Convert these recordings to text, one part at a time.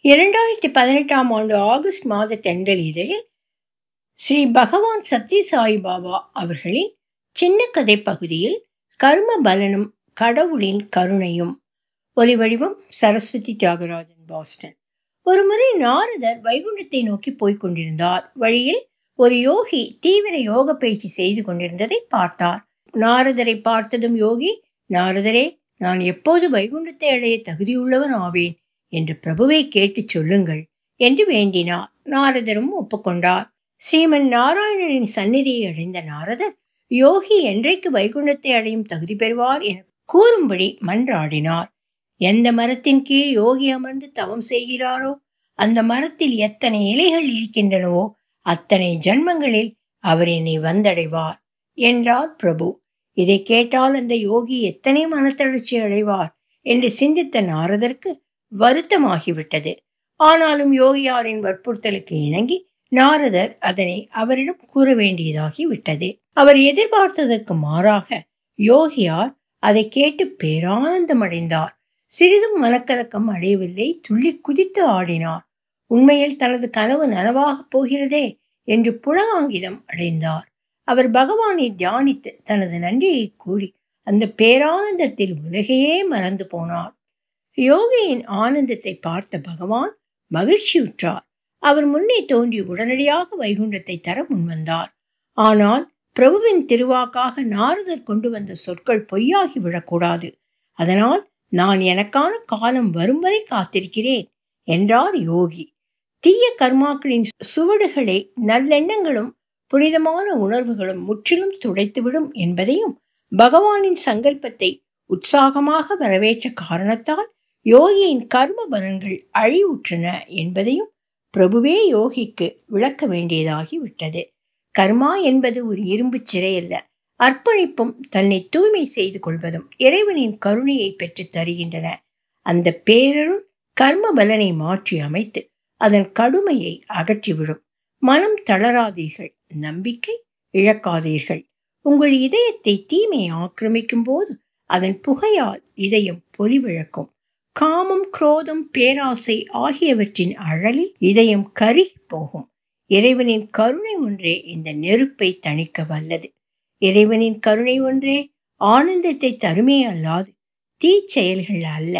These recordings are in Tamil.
இரண்டாயிரத்தி பதினெட்டாம் ஆண்டு ஆகஸ்ட் மாத தென்றல் இதழில் ஸ்ரீ பகவான் சத்ய சாய் பாபா அவர்களின் சின்ன கதை பகுதியில் கர்ம பலனும் கடவுளின் கருணையும் ஒலிவடிவம் சரஸ்வதி தியாகராஜன் பாஸ்டன் ஒருமுறை நாரதர் வைகுண்டத்தை நோக்கி போய்க் கொண்டிருந்தார் வழியில் ஒரு யோகி தீவிர யோக பயிற்சி செய்து கொண்டிருந்ததை பார்த்தார் நாரதரை பார்த்ததும் யோகி நாரதரே நான் எப்போது வைகுண்டத்தை அடைய தகுதியுள்ளவன் ஆவேன் என்று பிரபுவை கேட்டுச் சொல்லுங்கள் என்று வேண்டினார் நாரதரும் ஒப்புக்கொண்டார் ஸ்ரீமன் நாராயணனின் சந்நிதியை அடைந்த நாரதர் யோகி என்றைக்கு வைகுண்டத்தை அடையும் தகுதி பெறுவார் என கூறும்படி மன்றாடினார் எந்த மரத்தின் கீழ் யோகி அமர்ந்து தவம் செய்கிறாரோ அந்த மரத்தில் எத்தனை இலைகள் இருக்கின்றனவோ அத்தனை ஜன்மங்களில் அவர் என்னை வந்தடைவார் என்றார் பிரபு இதை கேட்டால் அந்த யோகி எத்தனை மனத்தளர்ச்சி அடைவார் என்று சிந்தித்த நாரதற்கு வருத்தமாகிவிட்டது ஆனாலும் யோகியாரின் வற்புறுத்தலுக்கு இணங்கி நாரதர் அதனை அவரிடம் கூற வேண்டியதாகி விட்டது அவர் எதிர்பார்த்ததற்கு மாறாக யோகியார் அதை கேட்டு பேரானந்தம் அடைந்தார் சிறிதும் மனக்கலக்கம் அடையவில்லை துள்ளி குதித்து ஆடினார் உண்மையில் தனது கனவு நனவாகப் போகிறதே என்று புலகாங்கிதம் அடைந்தார் அவர் பகவானை தியானித்து தனது நன்றியை கூறி அந்த பேரானந்தத்தில் உலகையே மறந்து போனார் யோகியின் ஆனந்தத்தை பார்த்த பகவான் மகிழ்ச்சியுற்றார் அவர் முன்னே தோன்றி உடனடியாக வைகுண்டத்தை தர முன்வந்தார் ஆனால் பிரபுவின் திருவாக்காக நாரதர் கொண்டு வந்த சொற்கள் பொய்யாகி விடக்கூடாது அதனால் நான் எனக்கான காலம் வரும் வரை காத்திருக்கிறேன் என்றார் யோகி தீய கர்மாக்களின் சுவடுகளை நல்லெண்ணங்களும் புனிதமான உணர்வுகளும் முற்றிலும் துடைத்துவிடும் என்பதையும் பகவானின் சங்கல்பத்தை உற்சாகமாக வரவேற்ற காரணத்தால் யோகியின் கர்ம பலன்கள் அழிவுற்றன என்பதையும் பிரபுவே யோகிக்கு விளக்க வேண்டியதாகி விட்டது கர்மா என்பது ஒரு இரும்பு சிறையல்ல அர்ப்பணிப்பும் தன்னை தூய்மை செய்து கொள்வதும் இறைவனின் கருணையை பெற்று தருகின்றன அந்த பேரருள் கர்ம பலனை மாற்றி அமைத்து அதன் கடுமையை அகற்றிவிடும் மனம் தளராதீர்கள் நம்பிக்கை இழக்காதீர்கள் உங்கள் இதயத்தை தீமை ஆக்கிரமிக்கும் போது அதன் புகையால் இதயம் பொலிவிழக்கும் காமம் குரோதம் பேராசை ஆகியவற்றின் அழலில் இதயம் கரி போகும் இறைவனின் கருணை ஒன்றே இந்த நெருப்பை தணிக்க வல்லது இறைவனின் கருணை ஒன்றே ஆனந்தத்தை தருமே அல்லாது தீச்செயல்கள் அல்ல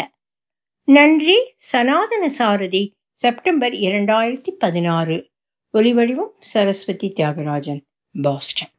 நன்றி சனாதன சாரதி செப்டம்பர் இரண்டாயிரத்தி பதினாறு ஒலிவடிவம் சரஸ்வதி தியாகராஜன் பாஸ்டன்